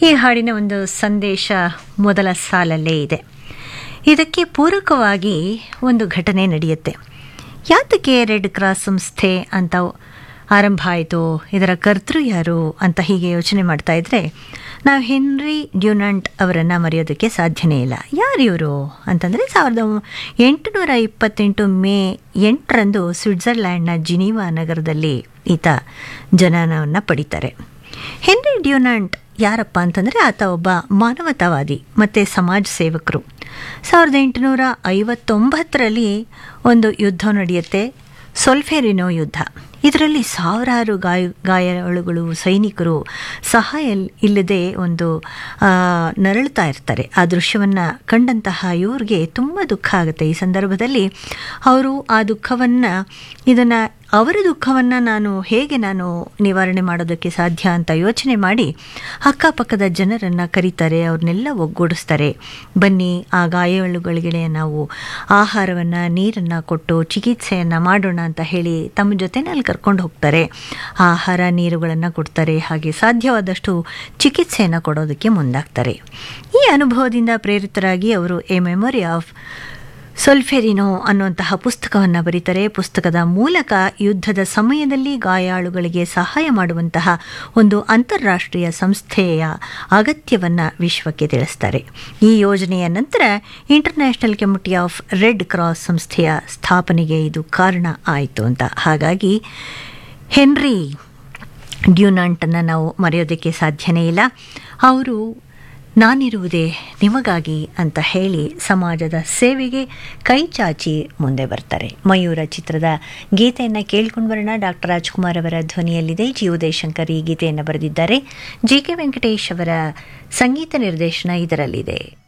ಈ ಹಾಡಿನ ಒಂದು ಸಂದೇಶ ಮೊದಲ ಸಾಲಲ್ಲೇ ಇದೆ ಇದಕ್ಕೆ ಪೂರಕವಾಗಿ ಒಂದು ಘಟನೆ ನಡೆಯುತ್ತೆ ಯಾತಕ್ಕೆ ರೆಡ್ ಕ್ರಾಸ್ ಸಂಸ್ಥೆ ಅಂತ ಆರಂಭ ಆಯಿತು ಇದರ ಕರ್ತೃ ಯಾರು ಅಂತ ಹೀಗೆ ಯೋಚನೆ ಮಾಡ್ತಾ ಇದ್ರೆ ನಾವು ಹೆನ್ರಿ ಡ್ಯೂನಂಟ್ ಅವರನ್ನು ಮರೆಯೋದಕ್ಕೆ ಸಾಧ್ಯನೇ ಇಲ್ಲ ಯಾರು ಇವರು ಅಂತಂದರೆ ಸಾವಿರದ ಎಂಟುನೂರ ಇಪ್ಪತ್ತೆಂಟು ಮೇ ಎಂಟರಂದು ಸ್ವಿಟ್ಜರ್ಲ್ಯಾಂಡ್ನ ಜಿನೀವಾ ನಗರದಲ್ಲಿ ಈತ ಜನನವನ್ನು ಪಡಿತಾರೆ ಹೆನ್ರಿ ಡ್ಯೂನಂಟ್ ಯಾರಪ್ಪ ಅಂತಂದರೆ ಆತ ಒಬ್ಬ ಮಾನವತಾವಾದಿ ಮತ್ತು ಸಮಾಜ ಸೇವಕರು ಸಾವಿರದ ಎಂಟುನೂರ ಐವತ್ತೊಂಬತ್ತರಲ್ಲಿ ಒಂದು ಯುದ್ಧ ನಡೆಯುತ್ತೆ ಸೊಲ್ಫೆರಿನೋ ಯುದ್ಧ ಇದರಲ್ಲಿ ಸಾವಿರಾರು ಗಾಯ ಗಾಯಾಳುಗಳು ಸೈನಿಕರು ಸಹಾಯ ಇಲ್ಲದೆ ಒಂದು ನರಳುತ್ತಾ ಇರ್ತಾರೆ ಆ ದೃಶ್ಯವನ್ನು ಕಂಡಂತಹ ಇವ್ರಿಗೆ ತುಂಬ ದುಃಖ ಆಗುತ್ತೆ ಈ ಸಂದರ್ಭದಲ್ಲಿ ಅವರು ಆ ದುಃಖವನ್ನು ಇದನ್ನು ಅವರ ದುಃಖವನ್ನು ನಾನು ಹೇಗೆ ನಾನು ನಿವಾರಣೆ ಮಾಡೋದಕ್ಕೆ ಸಾಧ್ಯ ಅಂತ ಯೋಚನೆ ಮಾಡಿ ಅಕ್ಕಪಕ್ಕದ ಜನರನ್ನು ಕರೀತಾರೆ ಅವ್ರನ್ನೆಲ್ಲ ಒಗ್ಗೂಡಿಸ್ತಾರೆ ಬನ್ನಿ ಆ ಗಾಯಾಳುಗಳಿಗೆ ನಾವು ಆಹಾರವನ್ನು ನೀರನ್ನು ಕೊಟ್ಟು ಚಿಕಿತ್ಸೆಯನ್ನು ಮಾಡೋಣ ಅಂತ ಹೇಳಿ ತಮ್ಮ ಜೊತೆನಲ್ಲಿ ಕರ್ಕೊಂಡು ಹೋಗ್ತಾರೆ ಆಹಾರ ನೀರುಗಳನ್ನು ಕೊಡ್ತಾರೆ ಹಾಗೆ ಸಾಧ್ಯವಾದಷ್ಟು ಚಿಕಿತ್ಸೆಯನ್ನು ಕೊಡೋದಕ್ಕೆ ಮುಂದಾಗ್ತಾರೆ ಈ ಅನುಭವದಿಂದ ಪ್ರೇರಿತರಾಗಿ ಅವರು ಎ ಮೆಮೊರಿ ಆಫ್ ಸೊಲ್ಫೆರಿನೋ ಅನ್ನುವಂತಹ ಪುಸ್ತಕವನ್ನು ಬರೀತಾರೆ ಪುಸ್ತಕದ ಮೂಲಕ ಯುದ್ಧದ ಸಮಯದಲ್ಲಿ ಗಾಯಾಳುಗಳಿಗೆ ಸಹಾಯ ಮಾಡುವಂತಹ ಒಂದು ಅಂತಾರಾಷ್ಟ್ರೀಯ ಸಂಸ್ಥೆಯ ಅಗತ್ಯವನ್ನು ವಿಶ್ವಕ್ಕೆ ತಿಳಿಸ್ತಾರೆ ಈ ಯೋಜನೆಯ ನಂತರ international committee of red cross ಸಂಸ್ಥೆಯ ಸ್ಥಾಪನೆಗೆ ಇದು ಕಾರಣ ಆಯಿತು ಅಂತ ಹಾಗಾಗಿ ಹೆನ್ರಿ ಡ್ಯೂನಾಂಟನ್ನು ನಾವು ಮರೆಯೋದಕ್ಕೆ ಸಾಧ್ಯನೇ ಇಲ್ಲ ಅವರು ನಾನಿರುವುದೇ ನಿಮಗಾಗಿ ಅಂತ ಹೇಳಿ ಸಮಾಜದ ಸೇವೆಗೆ ಕೈ ಚಾಚಿ ಮುಂದೆ ಬರ್ತಾರೆ ಮಯೂರ ಚಿತ್ರದ ಗೀತೆಯನ್ನು ಕೇಳ್ಕೊಂಡು ಬರೋಣ ಡಾಕ್ಟರ್ ರಾಜ್ಕುಮಾರ್ ಅವರ ಧ್ವನಿಯಲ್ಲಿದೆ ಜಿ ಉದಯಶಂಕರ್ ಈ ಗೀತೆಯನ್ನು ಬರೆದಿದ್ದಾರೆ ಜಿ ಕೆ ವೆಂಕಟೇಶ್ ಅವರ ಸಂಗೀತ ನಿರ್ದೇಶನ ಇದರಲ್ಲಿದೆ